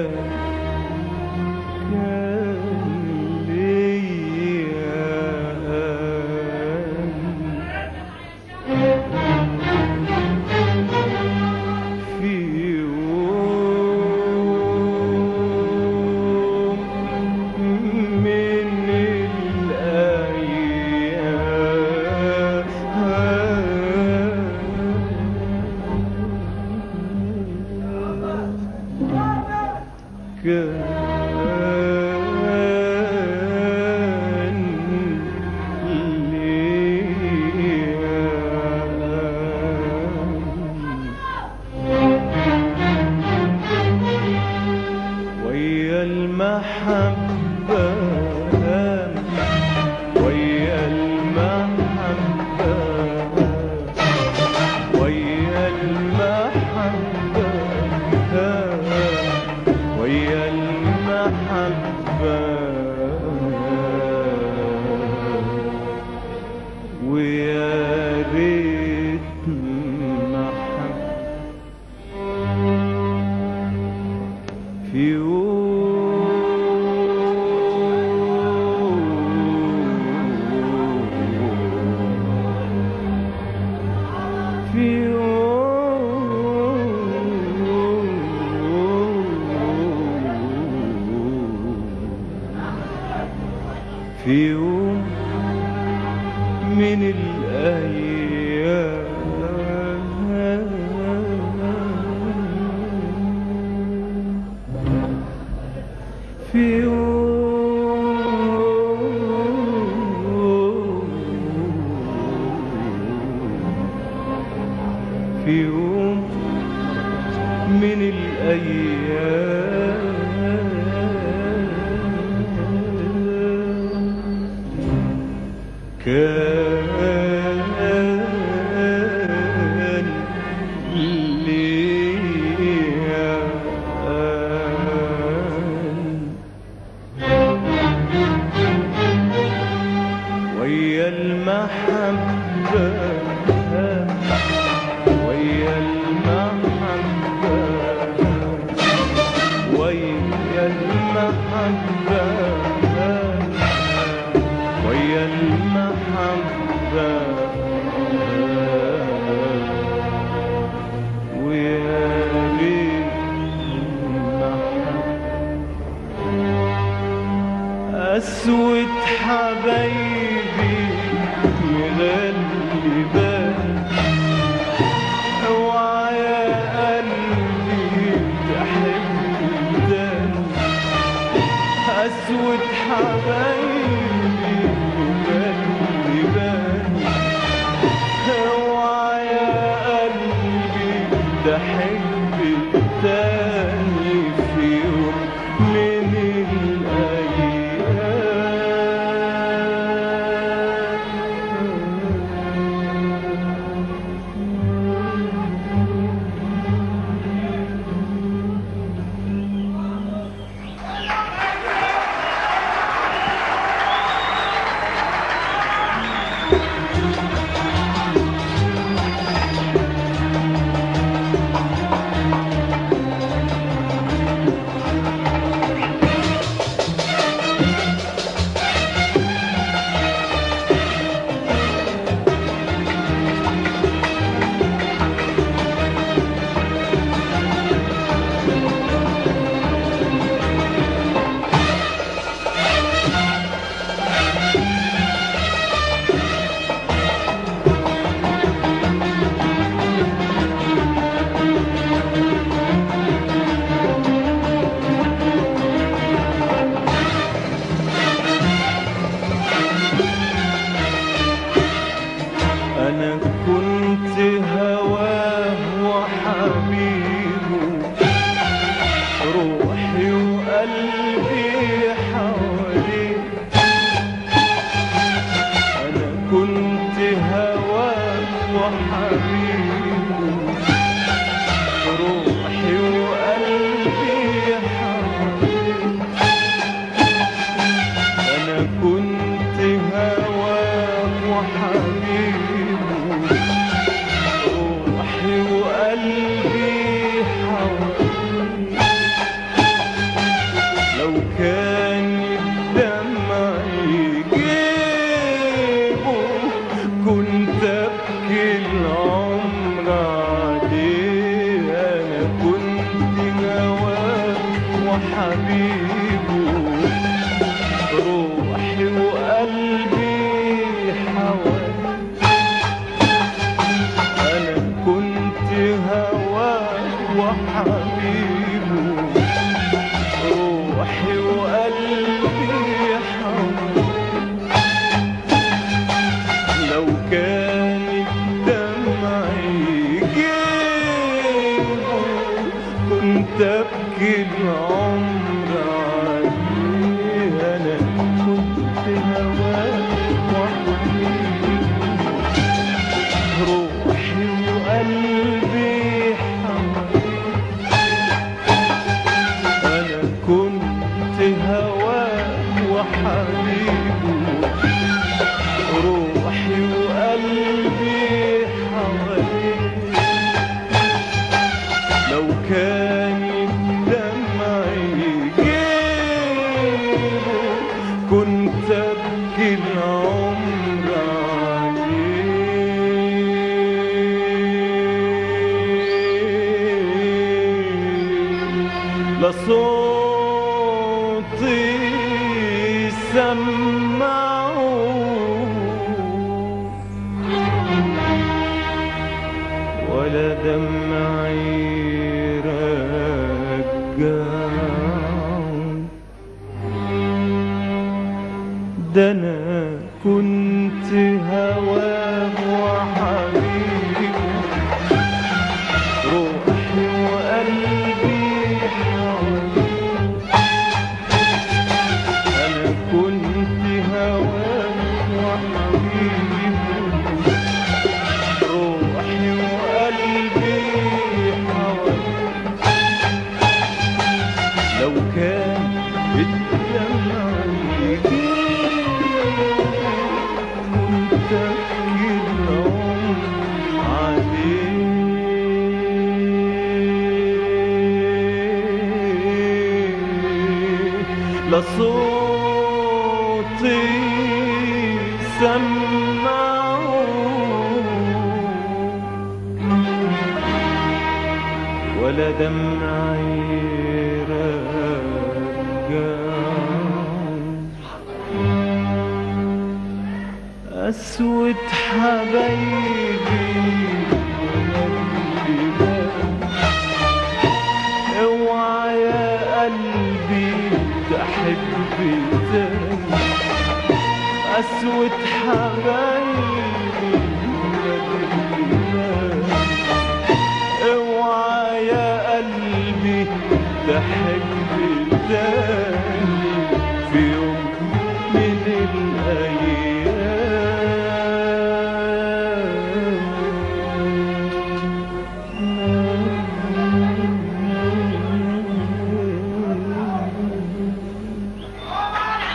كان كان ليا في يوم من الأيام كان ليا ويا المحبة ويا المحبة ويا المحبة ويا المحبة ويا ريت محبة في يوم في يوم في يوم من الأيام في يوم في يوم من الأيام كان ليا ويا المحبة ويا المحبة ويا المحبة ويا المحبة ويا ريت المحبة أسود حبايبي مغلبان اوعى يا قلبي تحب تاني أسود حبايبي مغلبان اوعى يا قلبي تحب تاني في يوم من أنا كنت هواه وحبيبه روحي وقلبي حواليه أنا كنت هواه وحبيبه روحي وقلبي حواليه أنا كنت هواه وحبيبه روحي وقلبي حواليه لو كان الدمع يجيبه كنت ابكي العمر عليه انا كنت هواه وحبيبه روحي وقلبي حوالي انا كنت هواه وحبيبه روحي وقلبي حوالي لو كان الدمع يجيبه كنت ابكي العمر عليه انا كنت هواه وحبيبه روحي وقلبي حواليه أنا كنت هواه وحبيبه روحي وقلبي حواليه لو كان الدمع يجيبه كنت أبكي العمر عليه لصوتي سمعه ولا دمعي رجعه ده انا كنت هواه وحبيبه روحي وقلبي حواليه انا كنت هواه وحبيبه روحي وقلبي حواليه لو كان الدمع يجيب كنت ابكي العمر عليه لصوتي سمعه ولا دمعي رجع أسود حبايبي اوعى يا قلبي تحب تاني أسود حبايبي اوعى يا قلبي تحب تاني في يوم من الأيام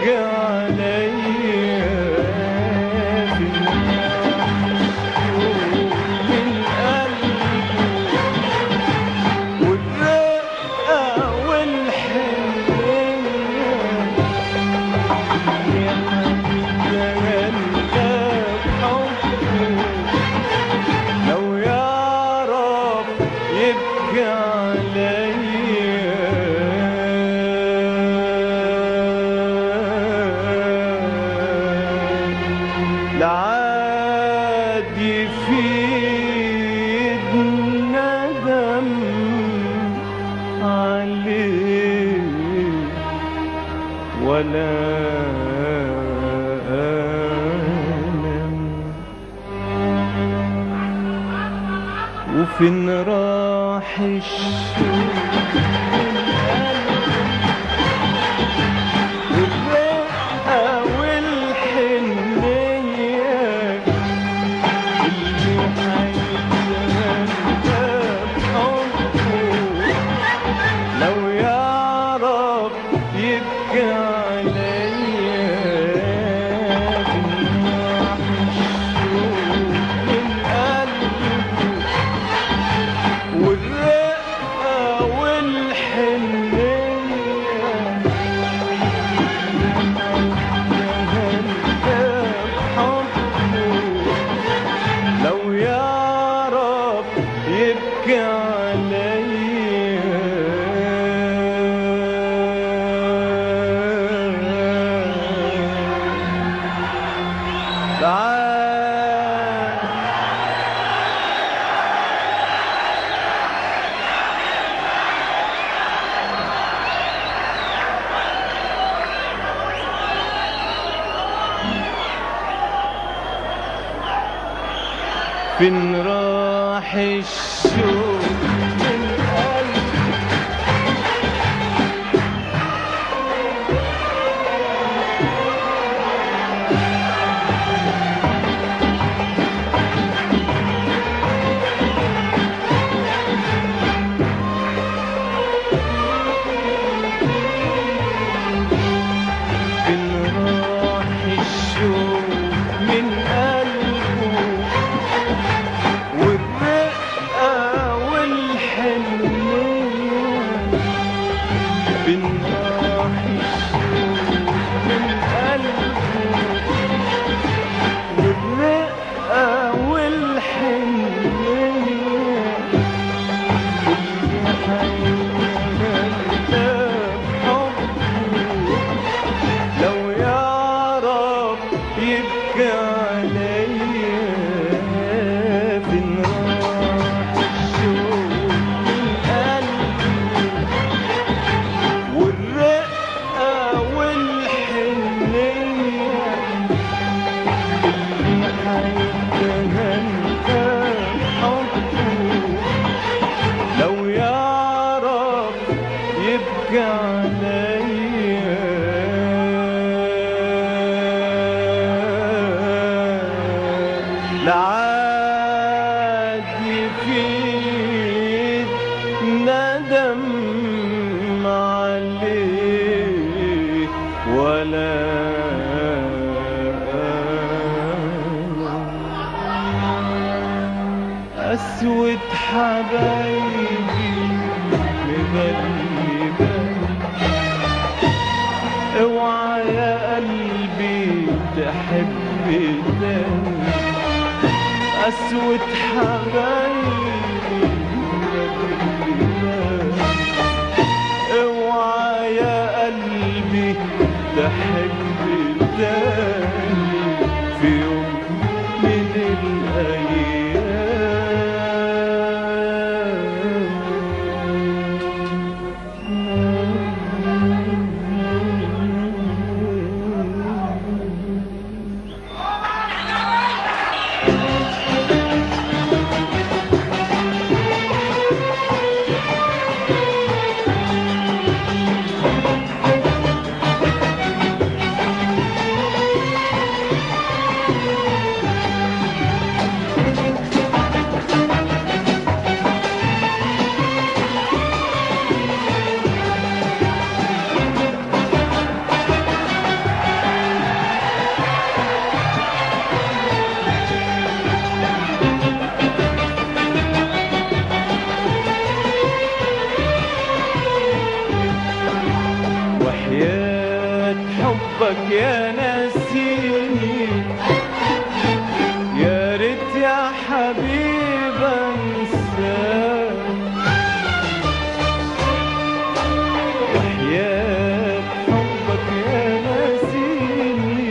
يبكي عليا في من قلبه والرقة والحنية يا حبيبي حبه لو يعرف يبكي عليا لعاد يفيد ندم عليه ولا ألم وفين راح الشوق والرقة والحنية اللي هيتغنى بحبه لو يعرف يبكي عليا بنراح الشوق من قلبه والرقة والحنية لو يعرف يبكي عليا تعال فين راح الشوق من قلبي فين راح الشوق من قلبه والرقة والحنية فين راح الشوق من قلبه والرقة والحنية اللي هيتغنى بحبه لو يعرف يبكي عليا في راح الشوق من قلبي والرقة والحنية اللي هيتغنى بحبه لو يعرف يبكي عليا لعاد يفيد ندم عليه ولا ألم أسود حبايبي مغلباني اوعى يا قلبي تحب تاني أسود حبايبي مغلباني اوعى يا قلبي تحب تاني في يوم من الأيام وحياة حبك يا ناسيني يا ريت يا حبيب انساك وحياة حبك يا ناسيني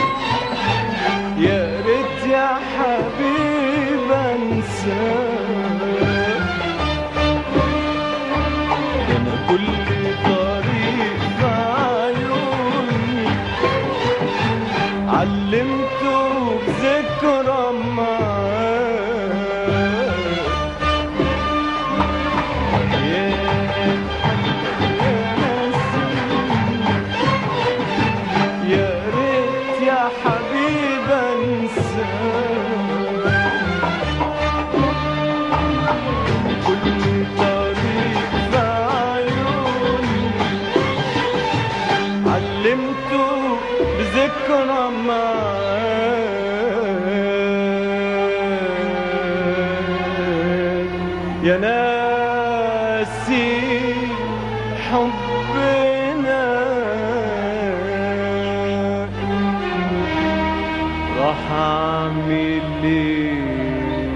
يا ريت يا حبيب انساك ده انا كل طريق في عيوني علمته بذكرى معاك يا يا ريت يا حبيب انساك كل طريق في عيوني علمته بذكرى معاك يا ناسي حبنا راح اعمل ايه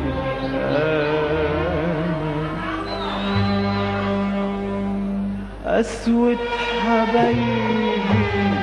أنا أسود حبايبي